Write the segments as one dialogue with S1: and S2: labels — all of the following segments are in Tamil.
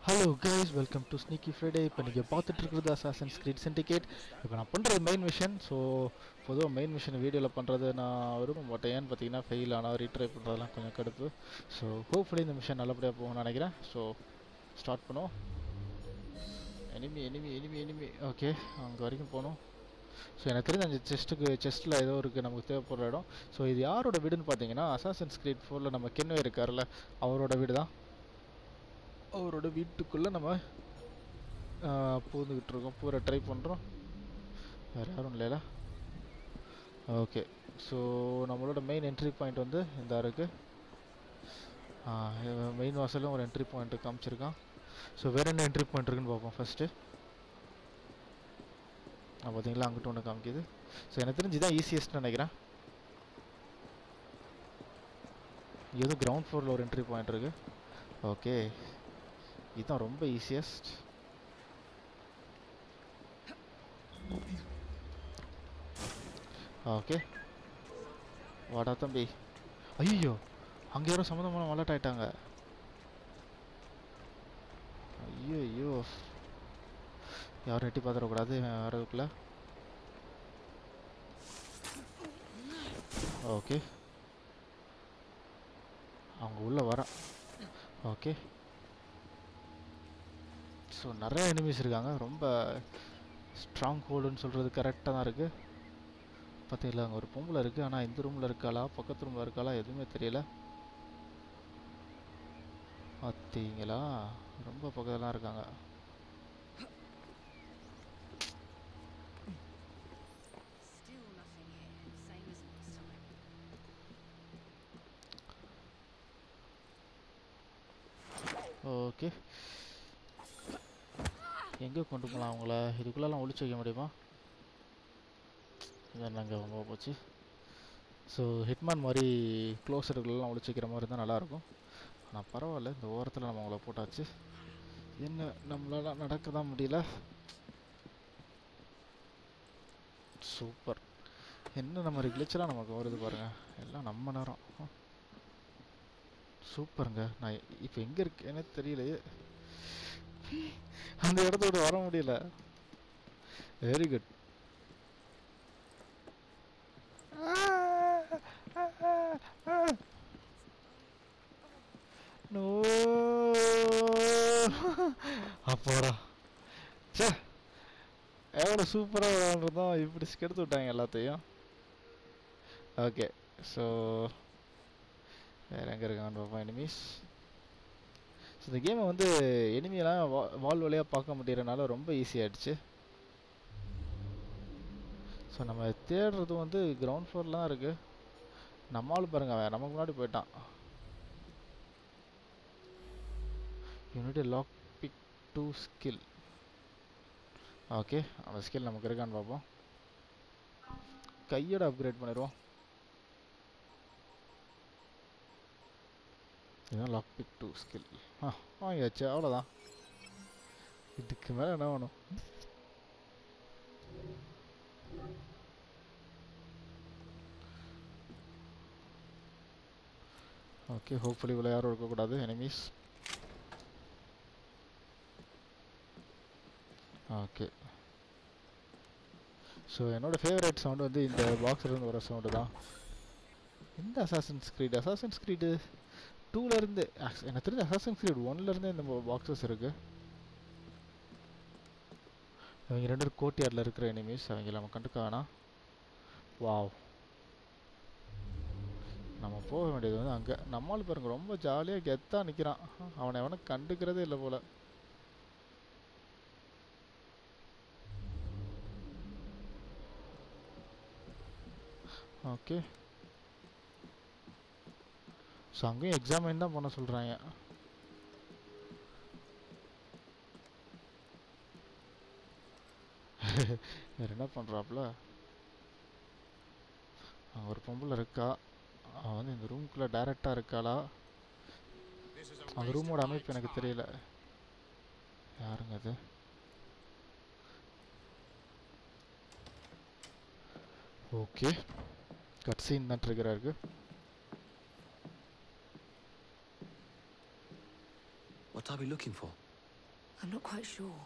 S1: Hello guys welcome to sneaky Friday இப்போ நீங்கள் பார்த்துட்டு இருக்கிறது அசாசன் ஸ்கிரீட் சிண்டிகேட் இப்போ நான் பண்ணுறது மெயின் மிஷன் ஸோ பொதுவாக மெயின் மிஷன் வீடியோவில் பண்ணுறது நான் விரும்ப மாட்டேன் ஏன்னு பார்த்தீங்கன்னா ஃபெயில் ஆனால் ரீட்ரை பண்ணுறதெல்லாம் கொஞ்சம் கடுப்பு ஸோ ஹோப்ஃபுல்லி இந்த மிஷன் நல்லபடியாக போகும்னு நினைக்கிறேன் ஸோ ஸ்டார்ட் பண்ணுவோம் enemy enemy enemy enemy okay அங்கே வரைக்கும் போகணும் ஸோ எனக்கு தெரிஞ்ச அந்த செஸ்ட்டுக்கு செஸ்ட்டில் ஏதோ இருக்குது நமக்கு தேவைப்படுற இடம் ஸோ இது யாரோட வீடுன்னு பார்த்தீங்கன்னா அசாசன் ஸ்கிரீட் ஃபோரில் நம்ம கென்வே இருக்கார்ல அவரோட வீடு தான் அவரோட வீட்டுக்குள்ளே நம்ம பூந்துக்கிட்டு இருக்கோம் பூரா ட்ரை பண்ணுறோம் வேறு யாரும் இல்லைல்ல ஓகே ஸோ நம்மளோட மெயின் என்ட்ரி பாயிண்ட் வந்து இந்த இருக்குது மெயின் வாசலும் ஒரு என்ட்ரி பாயிண்ட் காமிச்சிருக்கான் ஸோ வேறு என்ன என்ட்ரி பாயிண்ட் இருக்குன்னு பார்ப்போம் ஃபஸ்ட்டு பார்த்தீங்களா அங்கிட்ட ஒன்று காமிக்குது ஸோ எனக்கு தெரிஞ்சு தான் ஈஸியஸ்ட்னு நினைக்கிறேன் ஏதோ கிரவுண்ட் ஃப்ளோரில் ஒரு என்ட்ரி பாயிண்ட் இருக்குது ஓகே இதுதான் ரொம்ப ஈஸியஸ்ட் ஓகே வாடா தம்பி ஐயோ அங்கே யாரும் சம்மந்தமான மலட் ஆயிட்டாங்க ஐயோ ஐயோ யாரும் எட்டி பார்த்துடக்கூடாது வரதுக்குள்ள ஓகே அவங்க உள்ளே வரான் ஓகே ஸோ நிறைய எனிமீஸ் இருக்காங்க ரொம்ப ஸ்ட்ராங் ஹோல்டுன்னு சொல்கிறது கரெக்டாக தான் இருக்குது பார்த்தீங்களா அங்கே ஒரு பொம்பளை இருக்குது ஆனால் இந்த ரூமில் இருக்காளா பக்கத்து ரூமில் இருக்காளா எதுவுமே தெரியல பார்த்தீங்களா ரொம்ப பக்கத்துலாம் இருக்காங்க
S2: Still nothing here, same as last time.
S1: Okay எங்கே கொண்டு போகலாம் அவங்கள இதுக்குள்ளெல்லாம் ஒளிச்சு வைக்க முடியுமா இதான் நாங்கள் ரொம்ப போச்சு ஸோ ஹிட்மேன் மாதிரி க்ளோஸ் இருக்குள்ளலாம் ஒளிச்சு வைக்கிற மாதிரி இருந்தால் நல்லாயிருக்கும் ஆனால் பரவாயில்ல இந்த ஓரத்தில் நம்ம அவங்கள போட்டாச்சு என்ன நம்மளால நடக்க தான் முடியல சூப்பர் என்ன நம்ம கிளிச்செல்லாம் நமக்கு வருது பாருங்கள் எல்லாம் நம்ம நேரம் ஆ. சூப்பருங்க நான் இப்போ எங்கே இருக்கேனே தெரியலையே அந்த இடத்த விட்டு வர முடியல வெரி குட் நோ அப்போடா சே எவ்வளோ சூப்பராக விளாண்டுருந்தோம் இப்படி கெடுத்து விட்டாங்க எல்லாத்தையும் ஓகே ஸோ வேறு எங்கே இருக்கான்னு பார்ப்போம் எனிமீஸ் ஸோ இந்த கேமை வந்து எனிமியெல்லாம் வா வால் வழியாக பார்க்க முடியறனால ரொம்ப ஈஸியாகிடுச்சு ஸோ நம்ம தேடுறது வந்து கிரவுண்ட் ஃப்ளோரில் தான் இருக்குது நம்மளால் பாருங்க அவன் நமக்கு முன்னாடி போயிட்டான் unit lock pick two skill okay அந்த ஸ்கில் நமக்கு இருக்கான்னு பார்ப்போம் கையோட அப்கிரேட் பண்ணிடுவோம் இதுதான் லாக் பிக் டூ ஸ்கில் ஆ வாங்கியாச்சு அவ்வளோதான் இதுக்கு மேலே என்ன வேணும் ஓகே ஹோப்ஃபுல்லி இவ்வளோ யாரும் இருக்கக்கூடாது எனிமீஸ் ஓகே ஸோ என்னோட ஃபேவரட் சவுண்டு வந்து இந்த பாக்ஸ்லேருந்து வர சவுண்டு தான் இந்த அசாசன் ஸ்க்ரீட் அசாசன் ஸ்க்ரீடு டூலேருந்து எனக்கு தெரிஞ்ச அசாசன் ஸ்க்ரீட் ஒன்லேருந்தே இந்த பாக்ஸஸ் இருக்குது அவங்க ரெண்டு பேரும் கோட்டியாரில் இருக்கிற எனிமீஸ் அவங்க நம்ம கண்டுக்க வேணாம் வாவ் நம்ம போக வேண்டியது வந்து அங்கே நம்மால் பாருங்க ரொம்ப ஜாலியாக கெத்தாக நிற்கிறான் அவனை எவனும் கண்டுக்கிறதே இல்லை போல் ஓகே ஸோ அங்கேயும் எக்ஸாமின் தான் பண்ண சொல்கிறாங்க வேறு என்ன பண்ணுறாப்புல ஒரு பொம்பளை இருக்கா அவன் வந்து இந்த ரூம்குள்ளே டைரெக்டாக இருக்காளா அந்த ரூமோட அமைப்பு எனக்கு தெரியல யாருங்க அது ஓகே கட் சீன் தான் ட்ரிகராக இருக்குது
S3: What are we looking for? I'm not quite sure.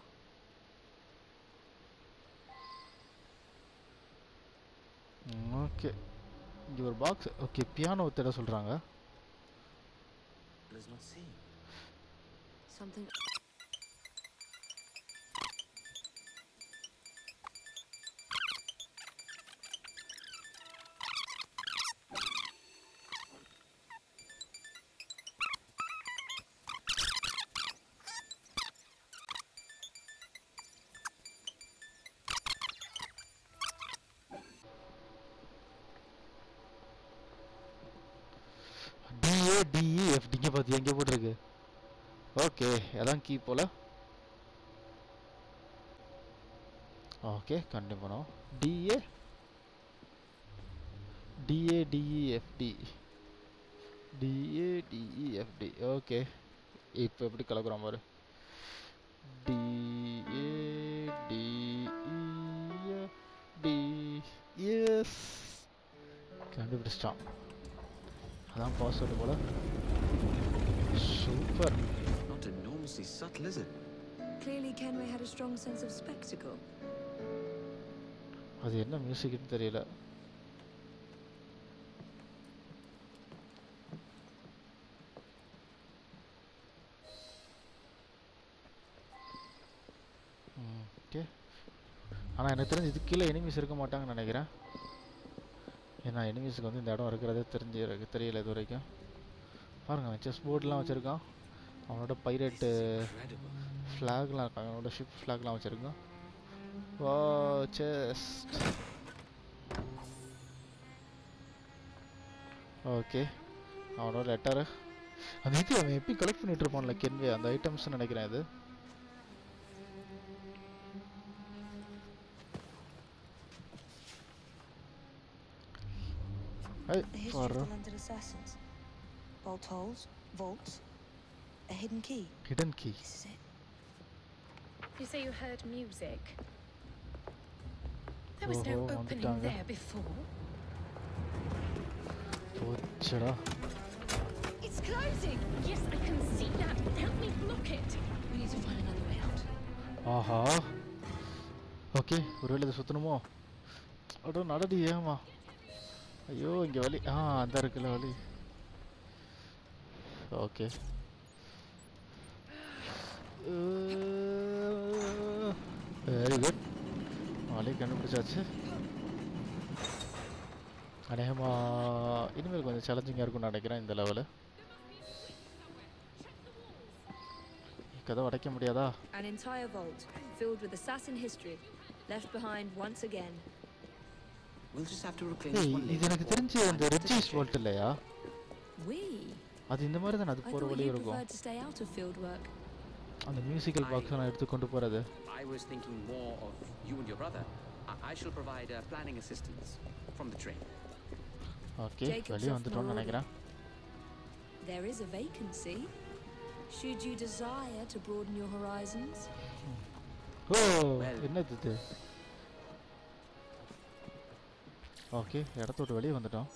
S1: Okay இங்கே ஒரு பாக்ஸ் ஓகே பியானோ தேட சொல்கிறாங்க
S4: Does not seem.
S3: Something.
S1: டிஏ டிஇஎஃப் டிங்க பார்த்து எங்கே போட்டிருக்கு ஓகே அதான் கீ போல ஓகே கண்டிப்பாக பண்ணுவோம் டிஏ டிஏ டிஇஎஃப்டி டிஏ டிஇஎஃப்டி ஓகே இப்போ எப்படி கலக்குறோம் பாரு டிஏ டிஇஎஃப்டி எஸ் கண்டுபிடிச்சிட்டான் அதான் பாஸ்வேர்டு போல super
S4: Not enormously subtle, is it?
S3: Clearly, Kenway had a strong sense of spectacle.
S1: அது என்ன மியூசிக்னு தெரியல ஓகே ஆனால் எனக்கு தெரிஞ்சு இது கீழே எனிமீஸ் இருக்க மாட்டாங்கன்னு நினைக்கிறேன் ஏன்னா எனிமீஸுக்கு வந்து இந்த இடம் இருக்கிறதே தெரிஞ்சு எனக்கு தெரியல இது வரைக்கும் பாருங்க அவன் செஸ் போர்ட்லாம் வச்சுருக்கான் அவனோட பைரட்டு
S4: Incredible.
S1: ஃப்ளாக்லாம் இருக்காங்க அவனோட ஷிப் ஃப்ளாக்லாம் வச்சுருக்கான் வா செஸ்ட் ஓகே அவனோட லெட்டரு அந்த இது அவன் எப்படி கலெக்ட் பண்ணிட்டு இருப்பான்ல கென்வே அந்த ஐட்டம்ஸ் நினைக்கிறேன் இது ஐ
S3: The history of
S1: for
S3: the London assassins. Bolt holes, vaults, a hidden key.
S1: hidden key
S3: This is it.
S5: You say you heard music? There was no
S1: ஓஹோ,
S5: opening
S1: வந்துட்டாங்க.
S5: there before.
S1: போச்சுடா
S5: It's closing! Yes, I can see that. Help me block it.
S3: We need to find another way out.
S1: ஆஹா ஓகே ஒருவேளை இதை சுற்றணுமோ அடோ நடடி ஏமா ஐயோ இங்கே வலி ஆ அந்த இருக்குல்ல வலி ஓகே வெரி குட் வலி கண்டுபிடிச்சாச்சு அநேகமா இனிமேல் கொஞ்சம் சேலஞ்சிங்காக இருக்கும்னு நினைக்கிறேன் இந்த லெவலு கதை உடைக்க முடியாதா
S3: An entire vault filled with assassin history, left behind once again.
S4: We'll just have to replenish
S1: ஏய்
S4: one
S1: இது
S4: layer
S1: எனக்கு
S4: before
S1: தெரிஞ்சு
S4: we
S1: அந்த
S4: find the
S1: ridges
S4: treasure.
S1: Vault இல்லையா
S3: We?
S1: அது இந்த மாதிரி தான் அது
S3: I
S1: போகிற
S3: thought
S1: வழி
S3: you
S1: இருக்கும்
S3: preferred to stay out of field work.
S1: அந்த மியூசிக்கல் பாக்ஸ் நான் எடுத்து கொண்டு போகிறது
S4: I was thinking more of you and your brother. I, I shall provide uh, planning assistance from the train.
S1: Okay
S3: Jacob's
S1: வெளியே
S3: off
S1: வந்துட்டோம்னு
S3: Marauder.
S1: நினைக்கிறேன்
S3: There is a vacancy. Should you desire to broaden your horizons,
S1: O
S4: Well.
S1: என்னது இது ஓகே இடத்த விட்டு வெளியே வந்துட்டோம்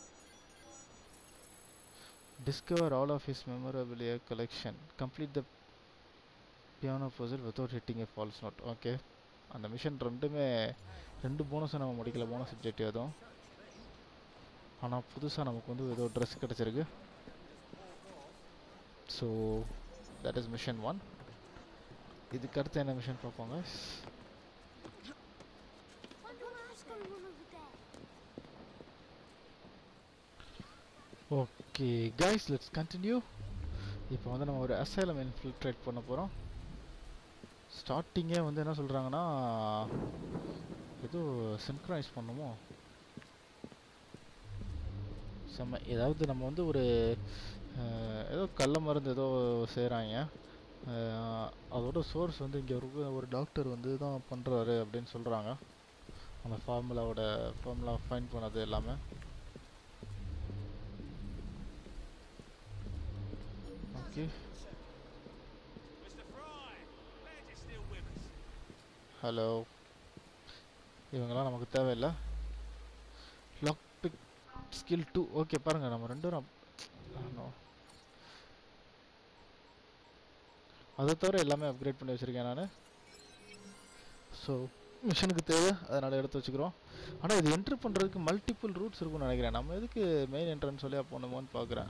S1: discover all of his memorabilia collection complete the piano puzzle without hitting a false note okay அந்த மிஷன் ரெண்டுமே ரெண்டு போனஸும் நம்ம முடிக்கல போனஸ் சப்ஜெக்ட் எதுவும் ஆனால் புதுசாக நமக்கு வந்து ஏதோ ட்ரெஸ் கிடச்சிருக்கு so that is mission one இதுக்கு அடுத்து என்ன மிஷன் பார்ப்போங்க ஓகே கைஸ் லெட்ஸ் கண்டினியூ இப்போ வந்து நம்ம ஒரு அசைலம் இன்ஃபில்ட்ரேட் பண்ண போகிறோம் ஸ்டார்டிங்கே வந்து என்ன சொல்கிறாங்கன்னா ஏதோ சின்க்ரைஸ் பண்ணுமோ செம்ம ஏதாவது நம்ம வந்து ஒரு அஹ், ஏதோ கள்ள மருந்து ஏதோ செய்கிறாங்க அதோட சோர்ஸ் வந்து இங்கே ஒரு ஒரு டாக்டர் வந்து தான் பண்ணுறாரு அப்படின்னு சொல்கிறாங்க அந்த ஃபார்முலாவோட ஃபார்முலா ஃபைன் பண்ணது எல்லாமே ஓகே ஹலோ இவங்கெல்லாம் நமக்கு தேவையில்லை lock pick skill two okay பாருங்கள் நம்ம ரெண்டு பேரும் அதை தவிர எல்லாமே அப்கிரேட் பண்ணி வச்சுருக்கேன் நான் ஸோ மிஷனுக்கு தேவை அதனால் எடுத்து வச்சுக்கிறோம் ஆனால் இது என்ட்ரு பண்ணுறதுக்கு மல்டிபிள் ரூட்ஸ் இருக்கும்னு நினைக்கிறேன் நம்ம எதுக்கு மெயின் என்ட்ரன்ஸ் வழியாக போகணுமோன்னு பார்க்குறேன்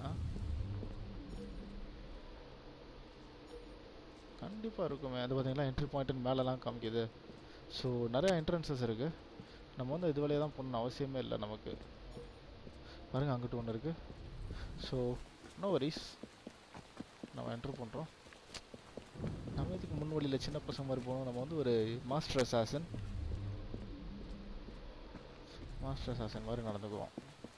S1: கண்டிப்பாக இருக்குமே அது பார்த்தீங்கன்னா என்ட்ரி பாயிண்ட்டுன்னு மேலெலாம் காமிக்குது ஸோ நிறையா என்ட்ரன்சஸ் இருக்குது நம்ம வந்து இது வழியாக தான் போகணும்னு அவசியமே இல்லை நமக்கு பாருங்க அங்கிட்டு ஒன்று இருக்குது ஸோ நோ வரிஸ் நம்ம என்ட்ரு பண்ணுறோம் நம்ம இதுக்கு முன் வழியில் சின்ன பசங்க மாதிரி போகணும் நம்ம வந்து ஒரு மாஸ்டர் அசாசன் மாஸ்டர் அசாசன் மாதிரி நடந்துக்குவோம்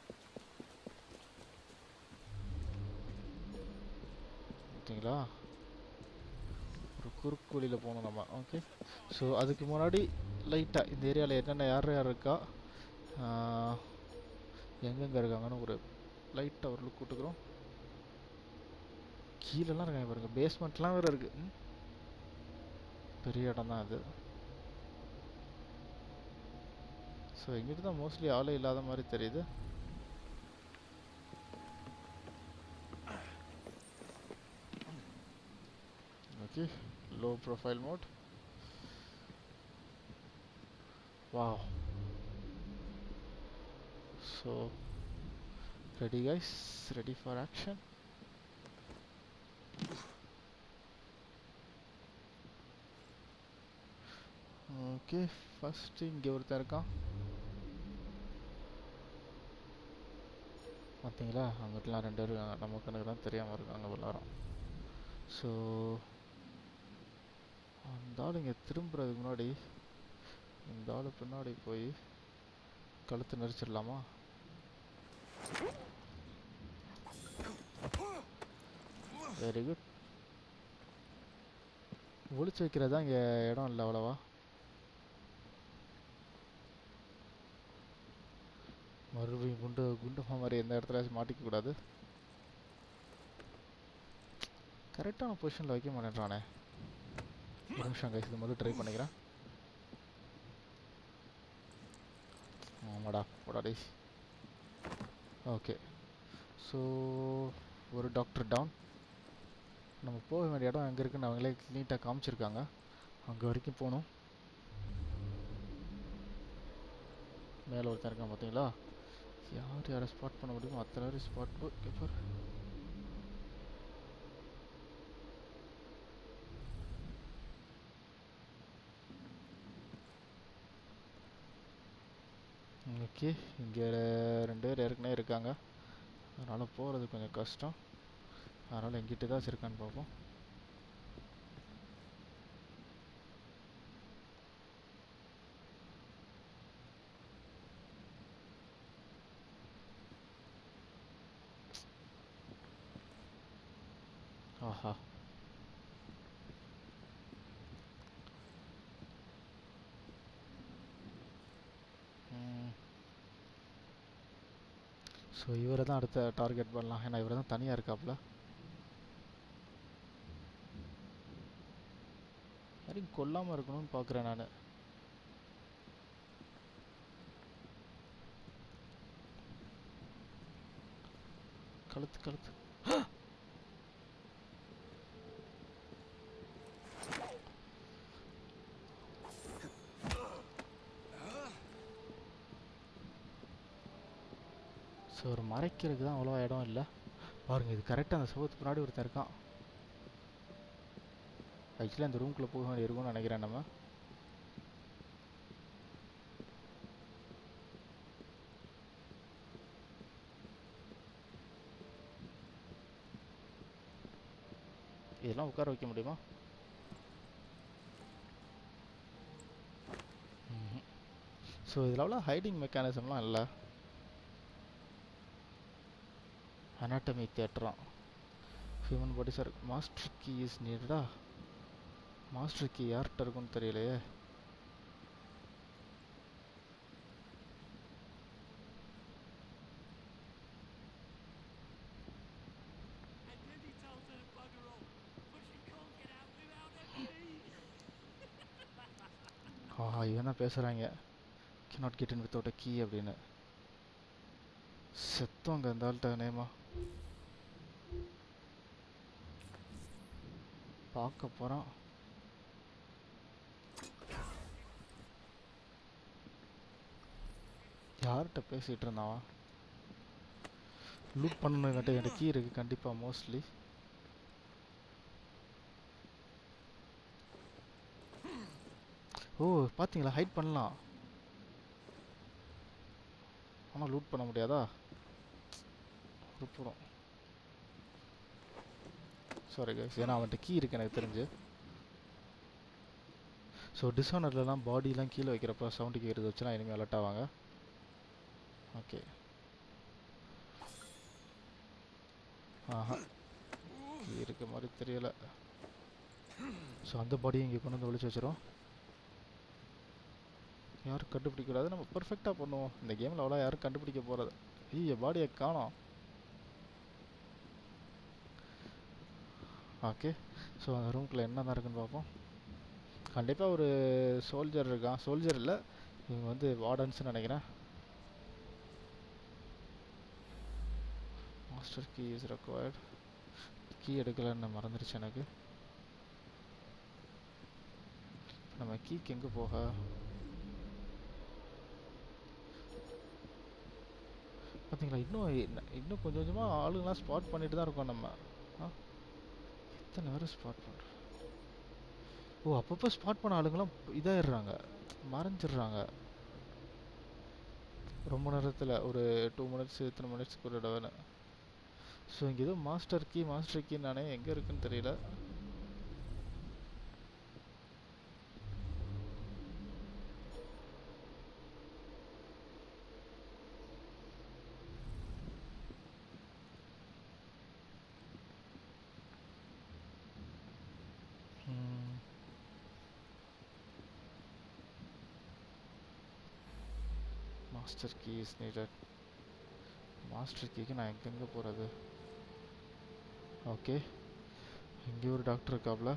S1: ஓகேங்களா ஒரு குறுக்கு வழியில் போகணும் நம்ம ஓகே ஸோ அதுக்கு முன்னாடி லைட்டாக இந்த ஏரியாவில் என்னென்ன யார் யார் இருக்கா ஆஹ், எங்கெங்கே இருக்காங்கன்னு ஒரு லைட்டாக ஒரு லுக் விட்டுக்கிறோம் கீழெல்லாம் இருக்காங்க பாருங்க பேஸ்மெண்ட்லாம் வேறு இருக்குது ம்? பெரிய இடம் தான் அது ஸோ இங்கிட்டு தான் மோஸ்ட்லி ஆளே இல்லாத மாதிரி தெரியுது okay low profile mode wow so ready guys ready for action okay first இங்கே ஒருத்தன் இருக்கான் பார்த்தீங்களா அங்கிட்டலாம் ரெண்டு பேர் இருக்காங்க நம்ம கணக்கு தான் தெரியாமல் இருக்காங்க எல்லாரும் ஸோ அந்த ஆள் இங்கே திரும்புறதுக்கு முன்னாடி இந்த ஆள் பின்னாடி போய் கழுத்து நெரிச்சிடலாமா வெரி குட் ஒளிச்சு வைக்கிறதா இங்கே இடம் இல்லை அவ்வளவா மறுபடியும் குண்டு குண்டு மாதிரி எந்த இடத்துல மாட்டிக்க கூடாது கரெக்டான பொசிஷனில் வைக்க மாட்டேன்றானே ஒரு நிமிஷம் கைஸ் இது முதல்ல ட்ரை பண்ணிக்கிறேன் ஆமாடா போடா டேஸ் ஓகே ஸோ ஒரு டாக்டர் டவுன் நம்ம போக வேண்டிய இடம் எங்கே இருக்குன்னு அவங்களே நீட்டாக காமிச்சிருக்காங்க அங்கே வரைக்கும் போகணும் மேலே ஒருத்தன் இருக்கான் பார்த்தீங்களா யார் யாரை ஸ்பாட் பண்ண முடியுமோ அத்தனை பேர் ஸ்பாட் கேப்பர் ஓகே இங்கே ரெண்டு பேர் ஏற்கனவே இருக்காங்க அதனால் போகிறது கொஞ்சம் கஷ்டம் அதனால் எங்கிட்ட தான் இருக்கான்னு பார்ப்போம் ஆஹா ஸோ இவரை தான் அடுத்த டார்கெட் பண்ணலாம் ஏன்னா இவரை தான் தனியாக இருக்காப்புல யாரையும் கொல்லாமல் இருக்கணும்னு பார்க்குறேன் நான் கழுத்து கழுத்து ஸோ ஒரு மறைக்கிறதுக்கு தான் அவ்வளோ இடம் இல்லை பாருங்க இது கரெக்டாக அந்த சுவத்துக்கு முன்னாடி ஒருத்தன் இருக்கான் ஆக்சுவலி அந்த ரூம்குள்ளே போக வேண்டிய இருக்கும்னு நினைக்கிறேன் நம்ம இதெல்லாம் உட்கார வைக்க முடியுமா ஸோ இதில் அவ்வளோ ஹைடிங் மெக்கானிசம்லாம் இல்லை அனாட்டமி தேட்டரான் human body sir master key is நீடடா மாஸ்டர் கீ யார்கிட்ட இருக்குன்னு தெரியலையே ஆஹா இவன் தான் பேசுகிறாங்க cannot get in without a key அப்படின்னு செத்தவங்க அந்த ஆள்கிட்ட நேமா பார்க்க போகிறான் யார்கிட்ட பேசிகிட்டு இருந்தாவா லூட் பண்ணணும் என்கிட்ட என்கிட்ட கீ இருக்குது கண்டிப்பாக மோஸ்ட்லி ஓ பார்த்தீங்களா ஹைட் பண்ணலாம் ஆனால் லூட் பண்ண முடியாதா உருப்படும் சாரி கைஸ் ஏன்னா அவன்கிட்ட கீ இருக்கு எனக்கு தெரிஞ்சு ஸோ டிஸ்ஆனர்லலாம் பாடிலாம் கீழே வைக்கிறப்ப சவுண்டு கேட்குறது வச்சுலாம் இனிமேல் அலர்ட் ஆவாங்க ஓகே ஆஹா கீ இருக்க மாதிரி தெரியல ஸோ அந்த பாடியை இங்கே கொண்டு வந்து ஒளிச்சு வச்சிரும் யாரும் கண்டுபிடிக்கக்கூடாது நம்ம பர்ஃபெக்டாக பண்ணுவோம் இந்த கேமில் அவ்வளோ யாரும் கண்டுபிடிக்க போகிறது ஐயோ பாடியை காணோம் ஓகே ஸோ அந்த ரூம்குள்ளே என்ன தான் இருக்குன்னு பார்ப்போம் கண்டிப்பாக ஒரு சோல்ஜர் இருக்கான் சோல்ஜர் இல்லை இவங்க வந்து வார்டன்ஸ்னு நினைக்கிறேன் master key is required key எடுக்கலன்னு மறந்துருச்சு எனக்கு நம்ம கீக்கு எங்கே போக பார்த்தீங்களா இன்னும் இன்ன- இன்னும் கொஞ்சம் கொஞ்சமாக ஆளுங்களாம் ஸ்பாட் பண்ணிட்டு தான் இருக்கோம் நம்ம ஆ எத்தனை பேர் ஸ்பாட் பண்ணுறோம் ஓ அப்பப்போ ஸ்பாட் பண்ண ஆளுங்களாம் இதாகிடுறாங்க மறைஞ்சிடுறாங்க ரொம்ப நேரத்தில் ஒரு டூ மினிட்ஸ் இத்தனை மினிட்ஸ்க்கு ஒரு தடவை ஸோ இங்கே ஏதோ மாஸ்டர் கீ மாஸ்டர் கீ நானே எங்கே இருக்குன்னு தெரியல ம். Master key is needed master கீக்கு நான் எங்கெங்கே போகிறது ஓகே இங்கே ஒரு டாக்டர் இருக்காப்ல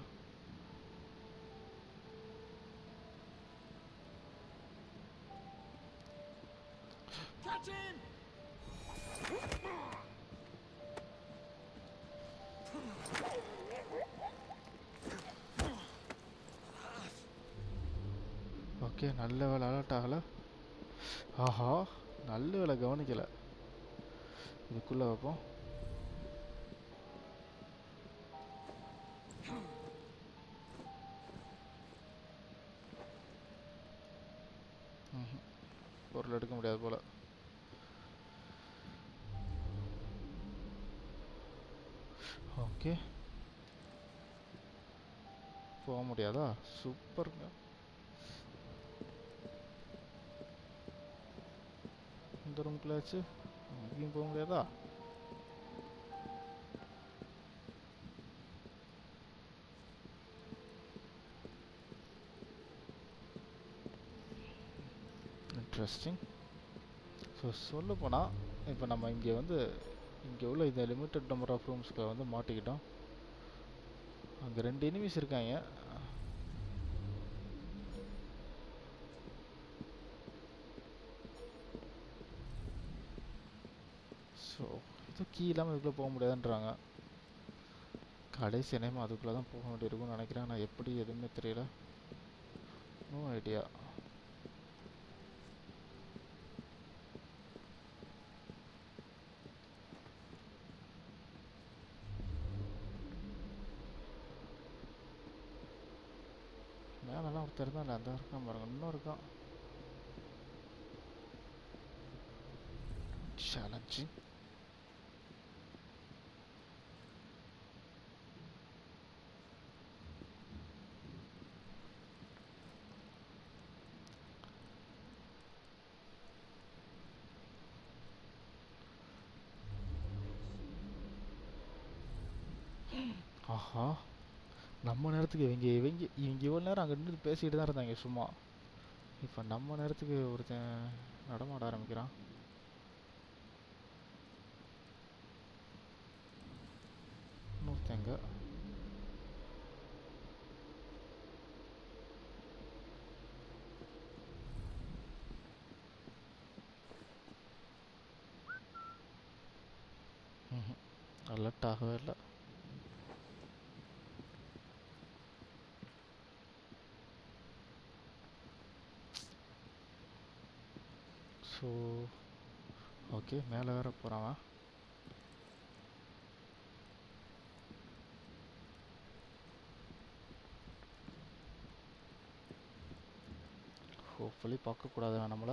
S1: ஓகே நல்ல வேலை அலர்ட் ஆகலை ஆஹா நல்ல வேலை கவனிக்கலை இதுக்குள்ளே வைப்போம் ம்ஹும். பொருள் எடுக்க முடியாது போல ஓகே போக முடியாதா சூப்பருங்க இந்த ரூம்குள்ளாச்சு எங்கேயும் போக முடியாதா இன்ட்ரெஸ்டிங் ஸோ சொல்ல போனால் இப்போ நம்ம இங்கே வந்து இங்கே உள்ள இந்த லிமிட்டட் நம்பர் ஆஃப் ரூம்ஸ்க்கு வந்து மாட்டிக்கிட்டோம் அங்கே ரெண்டு எனிமீஸ் இருக்காங்க ஸோ இது கீ இல்லாமல் இதுக்குள்ளே போக முடியாதுன்றாங்க கடைசி நேரம் அதுக்குள்ளே தான் போக வேண்டியிருக்கும்னு நினைக்கிறேன் நான் எப்படி எதுவுமே தெரியல நோ ஐடியா மேலெல்லாம் ஒருத்தர் தான் அந்த இருக்கான் பாருங்க இன்னும் இருக்கான் சேலஞ்சிங் ஆஹா நம்ம நேரத்துக்கு இவங்க இவங்க இவங்க இவ்வளோ நேரம் அங்கே நின்று பேசிக்கிட்டு தான் இருந்தாங்க சும்மா இப்போ நம்ம நேரத்துக்கு ஒருத்தன் நடமாட ஆரம்பிக்கிறான் இன்னொருத்தங்க அலர்ட் ஆகவே இல்லை ஸோ ஓகே மேலே வேற போகிறான் அவன். ஹோப்ஃபுல்லி பார்க்கக்கூடாது நம்மள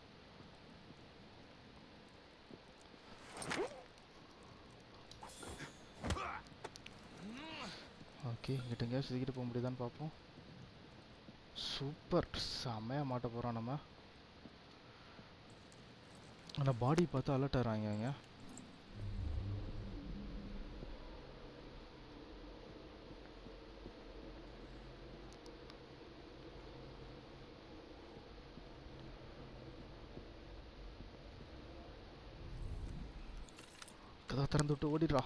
S1: ஓகே இங்கிட்ட எங்கேயாச்சும் சுற்றிக்கிட்டு போக முடியுதான்னு பார்ப்போம் சூப்பர் செம்மையாக மாட்ட போகிறோம் நம்ம ஆனால் பாடி பார்த்து அலர்ட் ஆகிறாங்க அவங்க கதவை திறந்து விட்டு ஓடிடுறா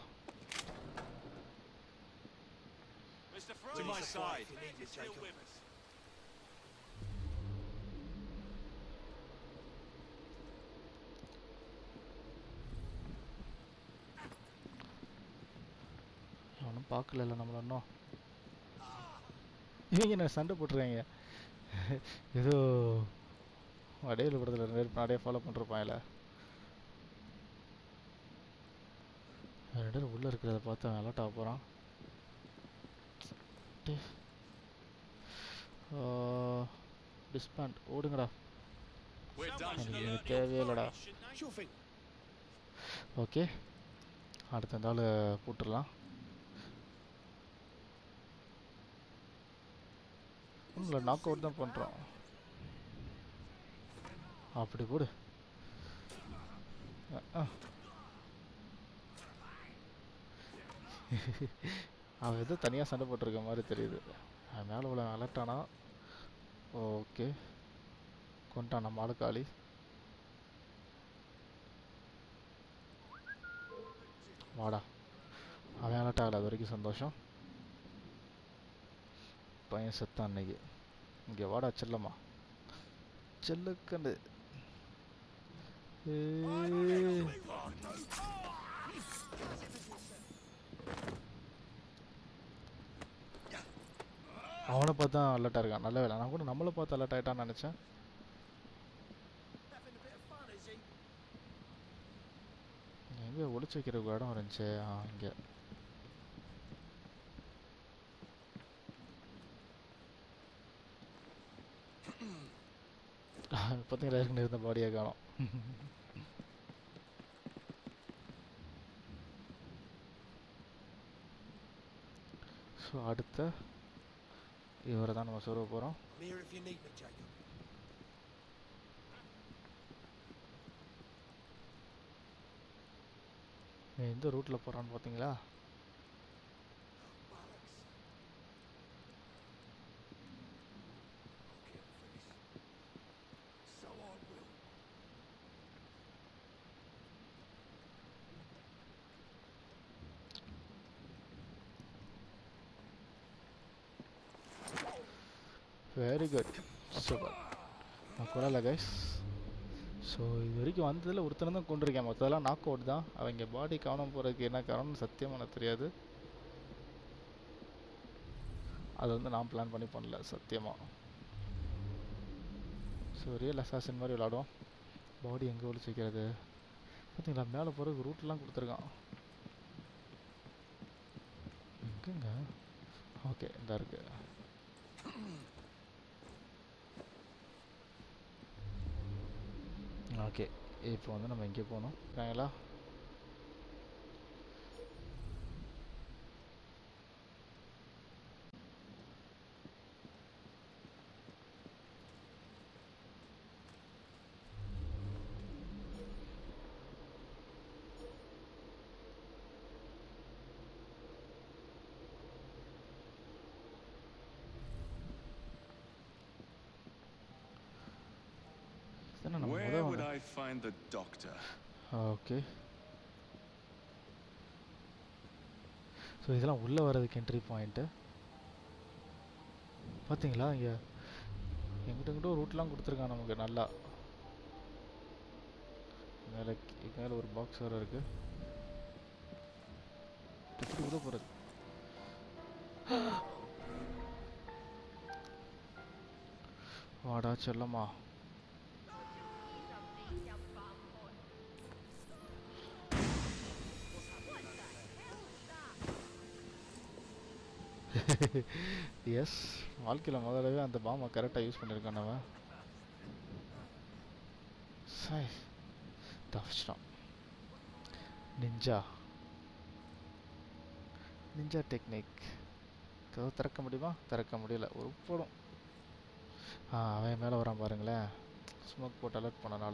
S6: To my side. Still with us.
S1: அவனும் பார்க்கல நம்மள இன்னும் இவங்க என்ன சண்டை போட்டுருக்காங்க ஏதோ அடையில படத்தில் ரெண்டு பேர் அப்படியே ஃபாலோ பண்ணிருப்பாங்கல்ல ரெண்டு பேரும் உள்ளே இருக்கிறத பார்த்து அவன் அலர்ட் ஆக போகிறான் டிஸ்பேண்ட் ஓடுங்கடா
S6: We're done
S1: எனக்கு
S6: here.
S1: இது தேவையே இல்லைடா
S6: Sure thing.
S1: ஓகே அடுத்த இந்த ஆள் போட்டுடலாம் இல்லை நாக் அவுட் தான் பண்ணுறோம் அப்படி போடு அஹ், அஹ். அவன் ஏதோ தனியாக சண்டை போட்டிருக்க மாதிரி தெரியுது அவன் மேலே உள்ள அலர்ட்டானா ஓகே கொண்டான் நம்ம ஆளுக்காளி வாடா அவன் அலர்ட் ஆகல அது வரைக்கும் சந்தோஷம் பையன் செத்தான் அன்னைக்கு இங்கே வாடா செல்லம்மா செல்லுக்கண்டு ஏய். அவனை பார்த்து தான் அலர்ட்டாக இருக்கான் நல்ல வேலை நான் கூட நம்மளை பார்த்து அலர்ட் ஆகிட்டான்னு நினச்சேன் எங்கே ஒளிச்சு வைக்கிறதுக்கு இடம் இருந்துச்சு ஆ இங்கே பார்த்தீங்களா ஏற்கனவே இருந்த பாடியை காணோம் ஸோ அடுத்த இவரை தான் நம்ம சொல்ல போகிறோம்
S6: I'm here if you need me, Jacob.
S1: எந்த ரூட்டில் போகிறான்னு பார்த்தீங்களா
S6: So I will.
S1: Very good super நான் கொள்ளல கைஸ் ஸோ இது வரைக்கும் வந்ததில் ஒருத்தனை தான் கொண்டிருக்கேன் மற்றதெல்லாம் நாக் அவுட் தான் அவங்க பாடி காணாம போகிறதுக்கு என்ன காரணம்னு சத்தியமாக எனக்கு தெரியாது அது வந்து நான் பிளான் பண்ணி பண்ணல சத்தியமாக ஸோ ரியல் அசாசின் மாதிரி விளாடுவோம் பாடி எங்கே ஒழிச்சு வைக்கிறது பார்த்தீங்களா மேலே போகிறதுக்கு ரூட்லாம் கொடுத்துருக்கான் எங்கங்க ஓகே இந்த இருக்கு ஓகே இப்போ வந்து நம்ம எங்கே போகணும் இருக்காங்களா இதானே நம்ம
S7: Where
S1: முத
S7: would
S1: வந்த-
S7: I find the doctor?
S1: Okay so இதெல்லாம் உள்ளே வர்றதுக்கு என்ட்ரி பாயிண்ட்டு பார்த்தீங்களா இங்கே எங்கிட்ட எங்கிட்ட ரூட்லாம் கொடுத்துருக்கான் நமக்கு நல்லா மேலே கீ- மேலே ஒரு பாக்ஸ் வேறு இருக்குது எப்படி உள்ள போகிறது வாடா செல்லம்மா எஸ் வாழ்க்கையில் முதல்லவே அந்த பாம்பை கரெக்டாக யூஸ் பண்ணியிருக்கான் அவன் சாய் தப்பிச்சிட்டான் நிஞ்சா நிஞ்சா டெக்னிக் கதவு திறக்க முடியுமா திறக்க முடியல ஒரு போடும் ஆ அவன் மேலே வரான் பாருங்களேன் ஸ்மோக் போட்டு அலர்ட் பண்ணனால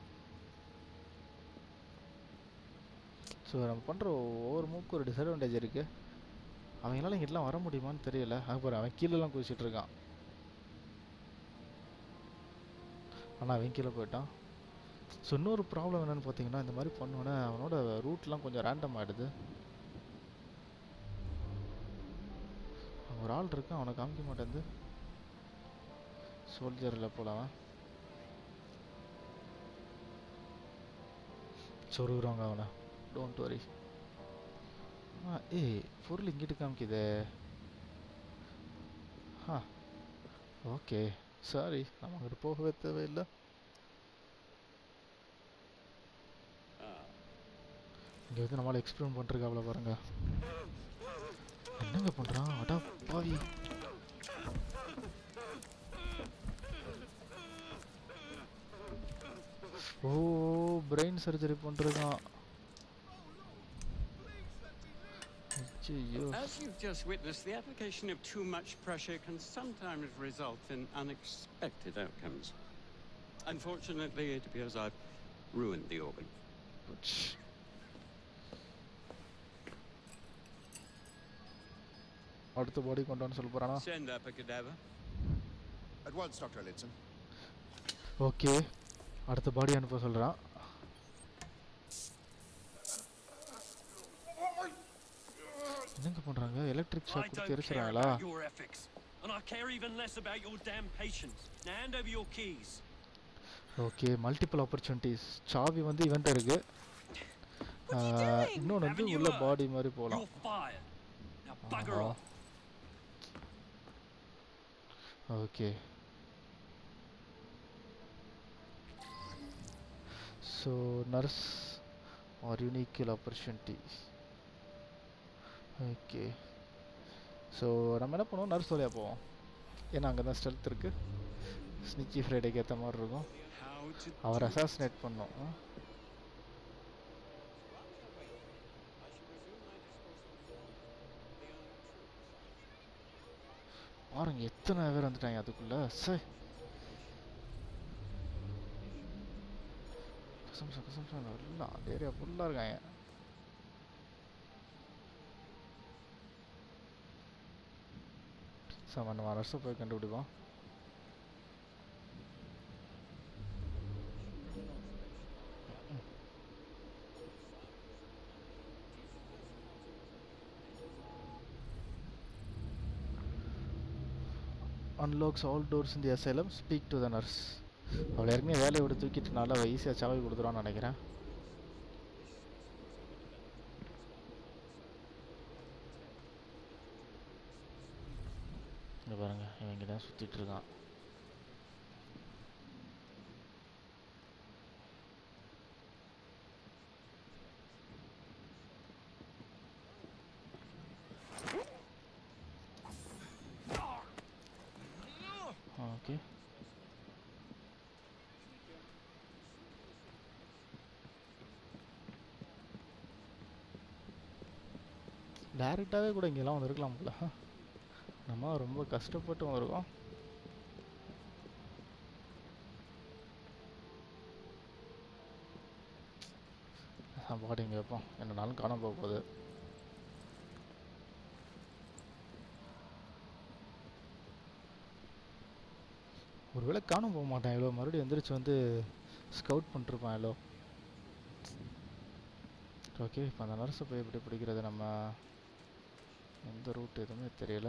S1: ஸோ நம்ம பண்ணுற ஒவ்வொரு மூக்கு ஒரு டிஸ்அட்வான்டேஜ் இருக்குது அவங்களால இங்கெல்லாம் வர முடியுமான்னு தெரியல அப்புறம் அவன் கீழெல்லாம் குதிச்சிட்டு இருக்கான் ஆனால் அவன் கீழே போயிட்டான் ஸோ இன்னொரு ப்ராப்ளம் என்னன்னு பார்த்தீங்கன்னா இந்த மாதிரி பண்ணோன்னே அவனோட ரூட்லாம் கொஞ்சம் ரேண்டம் ஆகிடுது ஒரு ஆள் இருக்கான் அவனை காமிக்க மாட்டேங்குது சோல்ஜரில் போல அவன் சொருகுறாங்க அவனை டோன்ட் வரி ஆ ஏய் பொருள் இங்கிட்டு காமிக்குதே ஆ ஓகே சாரி நம்ம அங்கிட்டு போகவே தேவையில்லை இங்கே வந்து நம்மளால் எக்ஸ்பிளைன் பண்ணுறதுக்கு பாருங்க என்னங்க பண்ணுறான் அடா பாவி ஓ பிரெயின் சர்ஜரி பண்ணுறதான் ஐயோ
S7: As you've just witnessed, the application of too much pressure can sometimes result in unexpected outcomes. Unfortunately, it appears I've ruined the organ.
S1: அடுத்த பாடி கொண்டு வந்து சொல்ல போகிறானா
S7: Send up a cadaver.
S8: At once, Dr. Lidson.
S1: Okay அடுத்த பாடி அனுப்ப சொல்கிறான் என்னங்க பண்ணுறாங்க எலக்ட்ரிக்
S9: I
S1: ஷாக் கொடுத்து
S9: don't care
S1: எரிச்சுறாங்களா
S9: about your ethics, and I care even less about your damn patients. Now hand over your keys.
S1: Okay multiple opportunities சாவி வந்து இவன்ட்ட இருக்கு ஆஹ், இன்னொன்று வந்து
S9: Haven't you
S1: உள்ள
S9: heard?
S1: பாடி மாதிரி போகலாம்
S9: You're fired. Now bugger
S1: ஆஹா.
S9: off.
S1: Okay so nurse are unique opportunity okay so நம்ம என்ன பண்ணுவோம் நர்ஸ் வழியாக போவோம் ஏன்னா அங்கே தான் ஸ்ட்ரென்த் இருக்குது ஸ்னிக்கி ஃப்ரைடேக்கு ஏற்ற மாதிரி இருக்கும்
S7: How to
S1: அவர் அசாசினேட் பண்ணோம் ஆ? பாருங்க எத்தனை பேர் வந்துட்டாங்க அதுக்குள்ள சே கசம்சம் கசம்சம் எல்லாம் அந்த ஏரியா ஃபுல்லாக இருக்காங்க சார் நம்ம அரசை போய் கண்டுபிடிப்போம் unlocks all doors in the asylum speak to the nurse அவளை ஏற்கனவே வேலையை விட்டு தூக்கிட்டனால அவள் ஈஸியாக சாவி கொடுத்துருவான்னு நினைக்கிறேன் இங்க பாருங்க இவன் இங்கே தான் சுற்றிட்டு இருக்கான் ஓகே டேரெக்டாகவே கூட இங்கெல்லாம் வந்துருக்கலாம் போல நம்ம ரொம்ப கஷ்டப்பட்டு வந்திருக்கோம் பாடி இங்கே வைப்போம் என்னனாலும் காணாம போக போகுது ஒருவேளை காணாம போக மாட்டான் எவ்வளோ மறுபடியும் எந்திரிச்சு வந்து ஸ்கவுட் பண்ணிருப்பான் எவ்வளோ ஓகே இப்போ அந்த நர்ஸை போய் எப்படி பிடிக்கிறது நம்ம எந்த ரூட் எதுவுமே தெரியல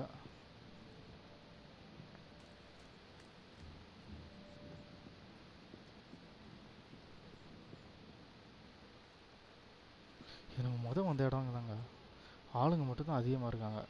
S1: இது நம்ம மொதல் வந்த இடங்க தாங்க ஆளுங்க மட்டும்தான் அதிகமாக இருக்காங்க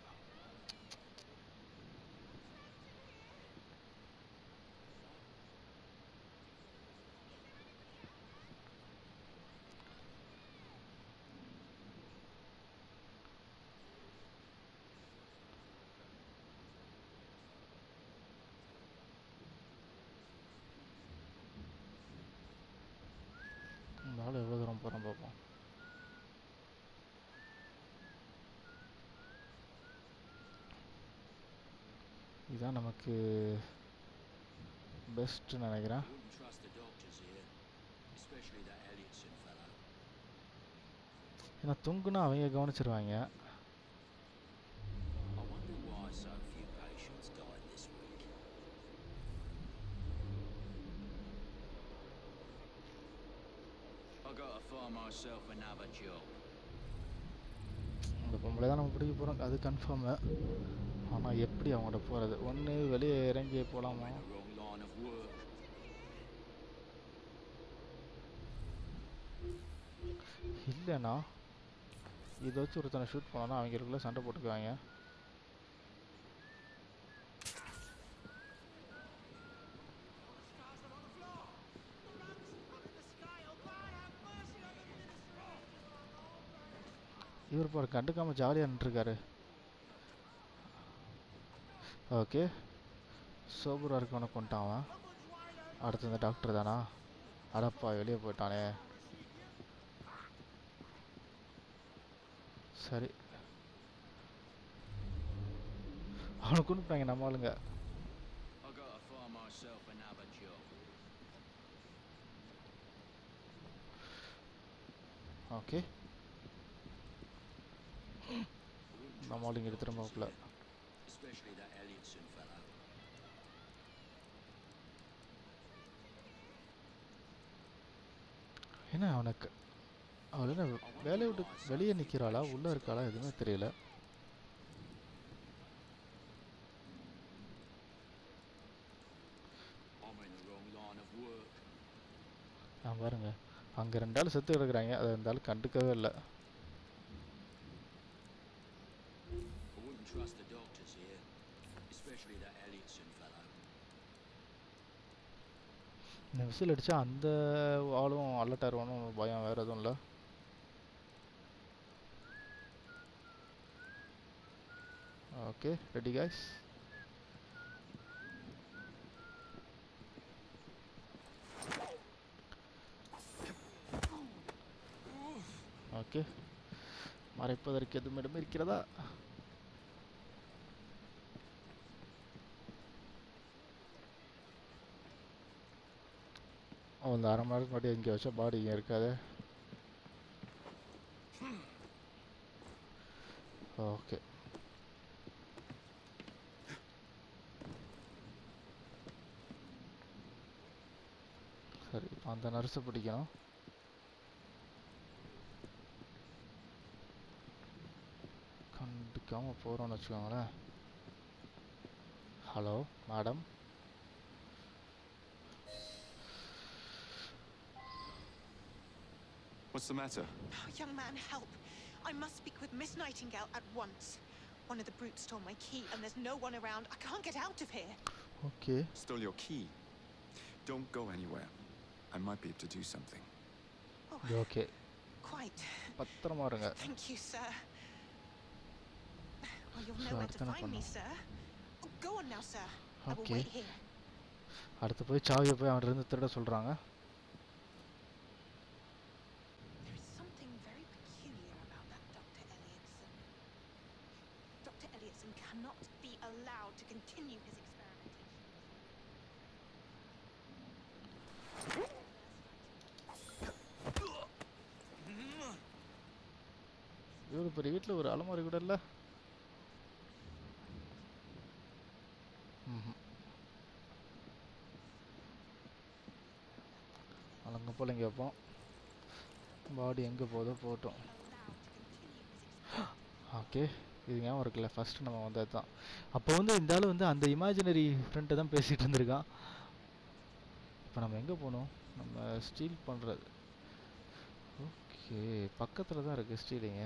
S1: இதுதான் நமக்கு பெஸ்ட்டு நினைக்கிறேன்
S10: Wouldn't trust the doctors here, especially that Elliotson fellow.
S1: ஏன்னா தொங்குனா அவங்க கவனிச்சிருவாங்க
S10: I wonder why so few patients died this week. I gotta find myself another job.
S1: அந்த பொம்பளை தான் நம்ம பிடிக்க போகிறோம் அது கன்ஃபார்மு ஆனால் எப்படி அவங்கள்ட்ட போகிறது ஒன்று வெளியே இறங்கி போகலாமா
S10: I'm in the wrong line of work.
S1: இல்லைண்ணா இதை வச்சு ஒருத்தனை ஷூட் பண்ணோன்னா அவங்களுக்குள்ளே சண்டை போட்டுக்குவாங்க இவர் பாரு கண்டுக்காம ஜாலியாக நின்றுருக்காரு ஓகே சோபராக இருக்கவனை கொண்டான் அவன் அடுத்து இந்த டாக்டர் தானா அடப்பா வெளியே போயிட்டானே சரி அவனை கொண்டுட்டாங்க நம்ம ஆளுங்க
S10: I gotta find myself another job.
S1: Okay நம்ம ஆளுங்க எடுத்துகிட்டு போகல
S10: Especially that Elliotson fellow.
S1: என்ன அவனுக்கு அவள் என்ன வேலையை விட்டு வெளியே நிற்கிறாளா உள்ளே இருக்காளா எதுவுமே தெரியல
S10: I'm in the wrong line of work.
S1: நான் பாருங்க அங்கே ரெண்டு ஆள் செத்து கிடக்குறாங்க அதை இந்த ஆள் கண்டுக்கவே இல்லை
S10: I wouldn't trust the doctors here, especially that Elliotson fellow.
S1: இந்த விசில் அடித்தா அந்த ஆளும் அலர்ட் ஆயிடுவானும் பயம் வேறு எதுவும் இல்லை ஓகே ரெடி காய்ஸ் ஓகே மறைப்பதற்கு எதுவும் இடம் இருக்கிறதா ஓ இந்த அரை மணி நேரத்துக்கு முன்னாடி இங்கே வச்சா பாடி இங்கே இருக்காது ஓகே சரி அந்த நர்ஸை பிடிக்கணும் கண்டுக்காமல் போகிறோம்னு வச்சுக்கோங்களேன் hello madam
S6: What's the matter?
S11: Oh, young man, help. I must speak with Miss Nightingale at once. One of the brutes stole my key, and there's no one around. I can't get out of here.
S1: Okay
S6: Stole your key. Don't go anywhere. I might be able to do something.
S1: இது ஓகே
S11: Quite.
S1: பத்திரமா இருங்க
S11: Thank you, sir. Well, you'll
S1: So,
S11: know where
S1: அடுத்து
S11: to
S1: என்ன
S11: find me,
S1: பண்ணணும்?
S11: sir. Oh, go on now, sir. I will
S1: Okay.
S11: wait here.
S1: அடுத்து போய் சாவியை போய் அவன்கிட்ட இருந்து திருட சொல்கிறாங்க
S11: There is something very peculiar about that Dr. Elliotson. Dr. Elliotson cannot be allowed to continue his experimentation.
S1: இவ்வளோ பெரிய வீட்டில் ஒரு அலமாரி கூட இல்லை ம் அலங்க போல் இங்கே வைப்போம் பாடி எங்கே போதோ போகட்டும் ஓகே இது ஞாபகம் இருக்குல்ல ஃபஸ்ட்டு நம்ம வந்தது தான் அப்போ வந்து இந்த ஆள் வந்து அந்த இமேஜினரி ஃப்ரெண்ட்டை தான் பேசிகிட்டு இருந்திருக்கான் இப்போ நம்ம எங்கே போகணும் நம்ம ஸ்டீல் பண்ணுறது ஓகே பக்கத்தில் தான் இருக்குது ஸ்டீலிங்க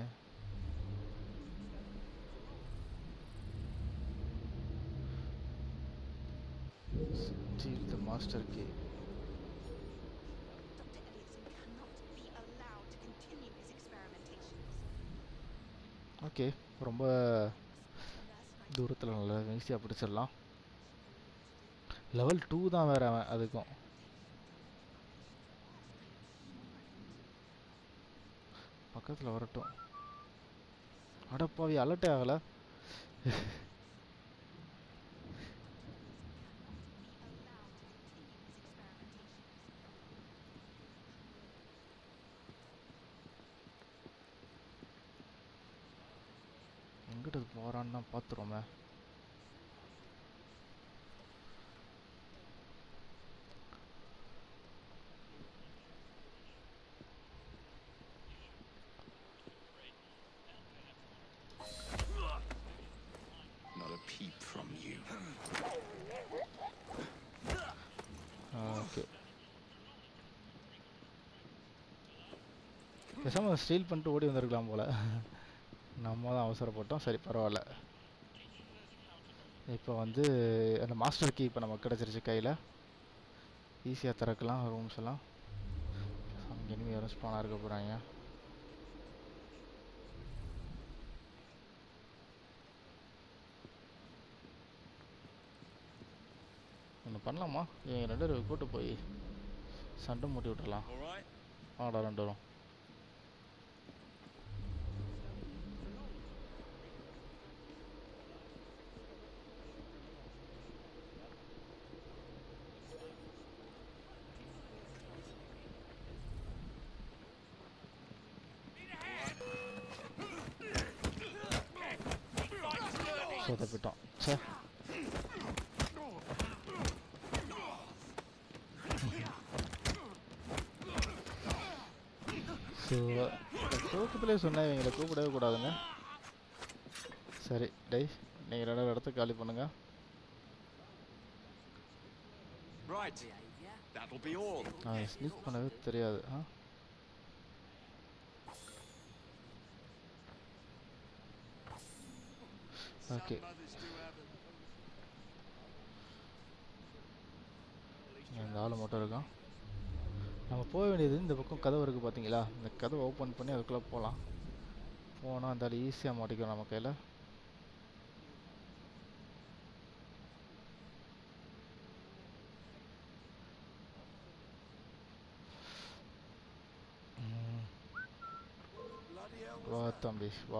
S1: Steal the master key.
S11: Dr. Elliotson cannot be allowed to continue his experimentations.
S1: Okay ரொம்ப தூரத்தில் நல்லா ஈஸியாக பிடிச்சிடலாம் லெவல் டூ தான் வேற அவன் அதுக்கும் பக்கத்தில் வரட்டும் அடப்பாவி அலர்ட்டே ஆகலை விட்டு போகிறான்னு தான் பார்த்துருவோமே
S6: Not a peep from you.
S1: Okay பேசாமல் ஸ்டீல் பண்ணிட்டு ஓடி வந்திருக்கலாம் போல் நம்ம தான் அவசரப்பட்டோம் சரி பரவாயில்ல இப்போ வந்து அந்த மாஸ்டர் கீ இப்போ நமக்கு கிடச்சிருச்சு கையில் ஈஸியாக திறக்கலாம் ரூம்ஸ் எல்லாம் அங்கே இனிமே யாரும் ஸ்பானாக இருக்க போகிறாங்க ஒன்று பண்ணலாமா இவங்க ரெண்டு பேரும் கூட்டு போய் சண்டை மூட்டி விட்டுறலாம்
S9: All right?
S1: வாடா ரெண்டு வரும் சொதப்பிட்டோம் சே ஸோ தூக்கத்துலேயே சொன்னேன் இவங்களை கூப்பிடவே கூடாதுங்க சரி டேய் நீங்கள் ரெண்டு இடத்த காலி பண்ணுங்க
S6: Right. That'll be all.
S1: நான் ஸ்னீக் பண்ணவே தெரியாது ஆ ஓகே இந்த ஆள் மட்டும் இருக்கான் நம்ம போக வேண்டியது இந்த பக்கம் கதவு இருக்குது பார்த்தீங்களா இந்த கதவை ஓப்பன் பண்ணி அதுக்குள்ளே போகலாம் போனால் அந்த ஆள் ஈஸியாக மாட்டிக்கும் நம்ம கையில் வா தம்பி வா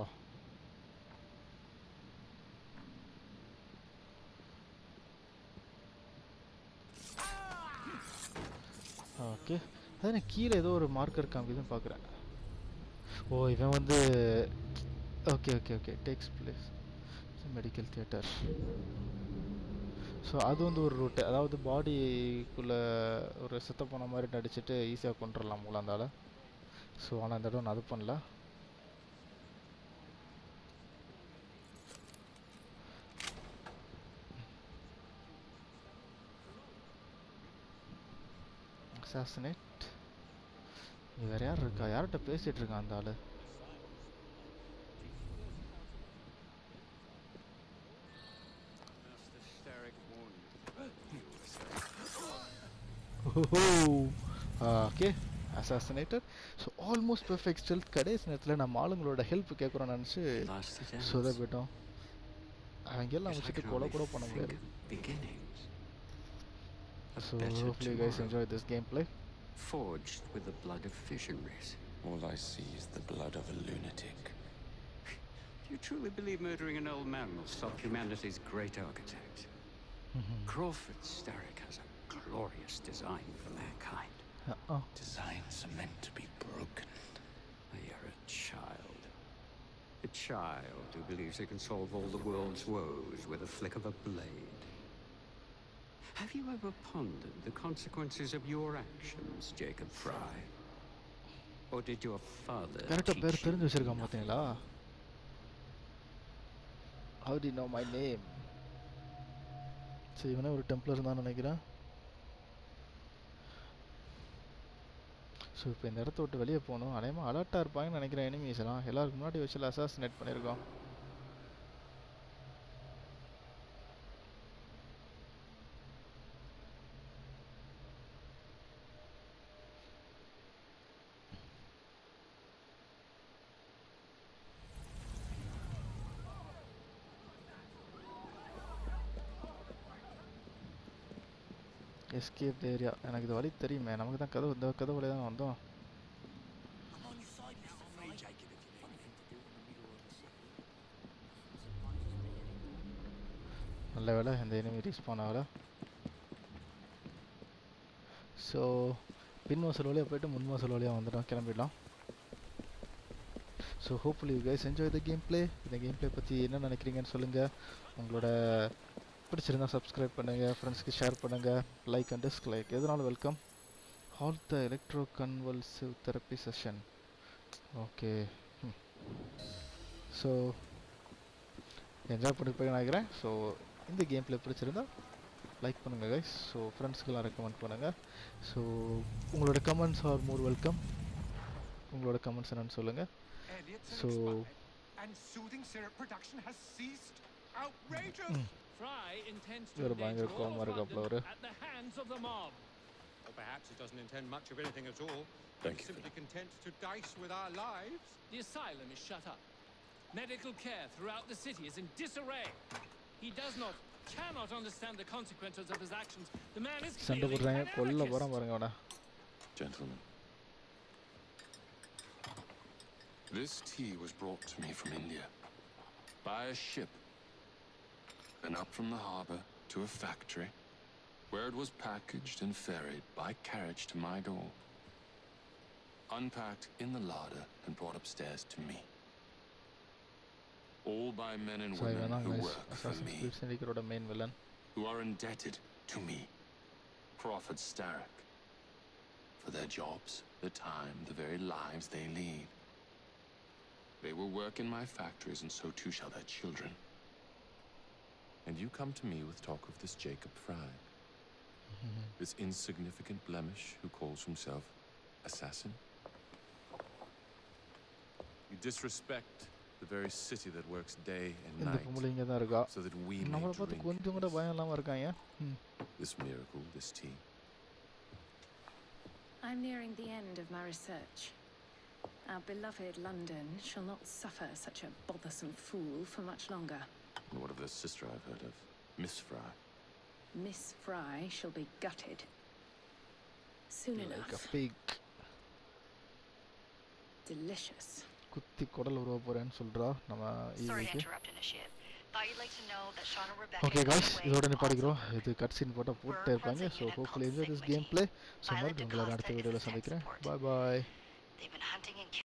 S1: ஓகே அது நான் கீழே ஏதோ ஒரு மார்க்கர் காமிக்குதுன்னு பார்க்குறேன் ஓ இவன் வந்து okay okay okay takes place medical theatre so அது வந்து ஒரு ரூட்டு அதாவது பாடிக்குள்ளே ஒரு செத்த போன மாதிரி நடிச்சுட்டு ஈஸியாக கொண்டுடலாம் போல அந்தால ஸோ ஆனால் இந்த இடம் நான் அது பண்ணல அசாசினேட் இங்க வேற யார் இருக்கா யார்கிட்ட பேசிட்டு இருக்கான் அந்த ஆளு
S7: Master Starrick warned
S1: okay assassinated so almost perfect stealth கடைசி நேரத்தில் நம்ம ஆளுங்களோட ஹெல்ப் கேட்குறோம்னு நினச்சி
S7: Lost the dance.
S1: சொதப்பிட்டோம் அவங்கெல்லாம்
S7: Guess I
S1: வச்சுட்டு
S7: can
S1: கொலை
S7: only
S1: கூட பண்ண
S7: think
S1: முடியாது
S7: of beginnings. A
S1: so
S7: better
S1: hopefully you guys
S7: tomorrow.
S1: enjoy this gameplay
S7: Forged with the blood of visionaries.
S6: All I see is the blood of a lunatic.
S7: Do you truly believe murdering an old man will stop humanity's great architect? Crawford Starrick has a glorious design for mankind.
S1: Uh-uh.
S6: Designs are meant to be broken.
S7: You're a child. A child who believes he can solve all the world's woes with a flick of a blade. Have you ever pondered the consequences of your actions, Jacob Fry? Or did your father
S1: கரெக்டாக பேர்
S7: teach you
S1: தெரிஞ்சு வச்சிருக்கான்
S7: nothing?
S1: பார்த்தீங்களா how d know my name சரி இவனே ஒரு டெம்ப்ளர் தான் நினைக்கிறேன் ஸோ இப்போ இந்த இடத்த விட்டு வெளியே போகணும் அநேகமாக அலர்ட்டாக இருப்பாங்கன்னு நினைக்கிறேன் எனிமீஸ் எல்லாம் எல்லாருக்கு முன்னாடி வச்சு அசாசினேட் பண்ணியிருக்கோம் எஸ்கேப் ஏரியா எனக்கு இது வழி தெரியுமே நமக்கு தான் கதவு இந்த கதவு வழியா தான் வந்தோம் நல்ல வேலை இந்த எனிமி ரீஸ்பான் ஆகல ஸோ பின் வாசல் வழியாக போயிட்டு முன் வாசல் வழியாக வந்துட்டோம் கிளம்பிடலாம் so hopefully you guys enjoy the gameplay இந்த கேம் ப்ளே பற்றி என்ன நினைக்கிறீங்கன்னு சொல்லுங்கள் உங்களோட பிடிச்சிருந்தா சப்ஸ்கிரைப் பண்ணுங்கள் ஃப்ரெண்ட்ஸ்க்கு ஷேர் பண்ணுங்கள் லைக் அண்ட் டிஸ்லைக் எதுனாலும் welcome hall the electroconvulsive therapy session okay so enjoy பண்ணிருப்பேன் நினைக்கிறேன் ஸோ இந்த கேம் ப்ளே பிடிச்சிருந்தா லைக் பண்ணுங்கள் கைஸ் ஸோ ஃப்ரெண்ட்ஸ்க்கெல்லாம் ரெக்கமெண்ட் பண்ணுங்கள் ஸோ உங்களோட கமெண்ட்ஸ் ஆர் மோர் வெல்கம் உங்களோட கமெண்ட்ஸ் என்னன்னு சொல்லுங்கள் so
S12: And soothing syrup production has ceased. Outrageous!
S10: Fry intends to
S1: இவர் பயங்கர
S10: endanger all
S1: கோவமாக
S10: of
S1: இருக்காப்புல
S10: London
S1: அவரு
S10: at the hands of the mob.
S12: Or perhaps it doesn't intend much of anything at all.
S10: Thank
S12: It's
S10: you for
S12: simply content to dice with our lives.
S10: The asylum is shut up. Medical care throughout the city is in disarray. He does not, cannot understand the consequences of his actions. The man is
S1: சண்டை
S10: clearly
S1: போடுறாங்க
S10: an
S1: கொல்ல
S10: anarchist.
S1: போகிறான் பாருங்க அவனை
S13: Gentlemen. This tea was brought to me from India by a ship and up from the harbor to a factory where it was packaged and ferried by carriage to my door, unpacked in the larder and brought upstairs to me. All by men and
S1: so இவன்
S13: women
S1: தான்
S13: who
S1: guys
S13: work for
S1: assassin
S13: me,
S1: speed சிண்டிகேட்டோட main villain
S13: who are indebted to me, Crawford Starrick, for their jobs, the time, the very lives they lead. They will work in my factories, and so too shall their children. And you come to me with talk of this Jacob Fry, this insignificant blemish who calls himself assassin? You disrespect the very city that works day and
S1: இந்த
S13: night
S1: பொம்பளை இங்கே தான் இருக்கா
S13: so that we may
S1: நம்மளை பார்த்து
S13: drink
S1: கொஞ்சம் கூட பயம் இல்லாமல் இருக்காங்க ம்
S13: this miracle, this tea.
S14: I'm nearing the end of my research. Our beloved London shall not suffer such a bothersome fool for much longer.
S13: And what of their sister I've heard of? Miss Fry.
S14: Miss Fry shall be gutted. Soon
S1: like
S14: enough.
S1: அ பிக்
S14: Delicious.
S1: குத்தி குடல் உருவ போகிறேன்னு சொல்கிறா நம்ம
S15: Sorry to
S1: ஈவிக்கு
S15: interrupt, Initiate. Thought you'd like to know that Sean and Rebecca
S1: okay
S15: is on
S1: guys
S15: their way
S1: இதோட
S15: also.
S1: நிப்பாடிக்கிறோம் இது கட் சீன் போட்டால் போட்டே இருப்பாங்க so hopefully enjoy this gameplay so மறுபடியும் உங்களை அடுத்த வீடியோவில் சந்திக்கிறேன் பாய் பாய்
S15: They've been hunting and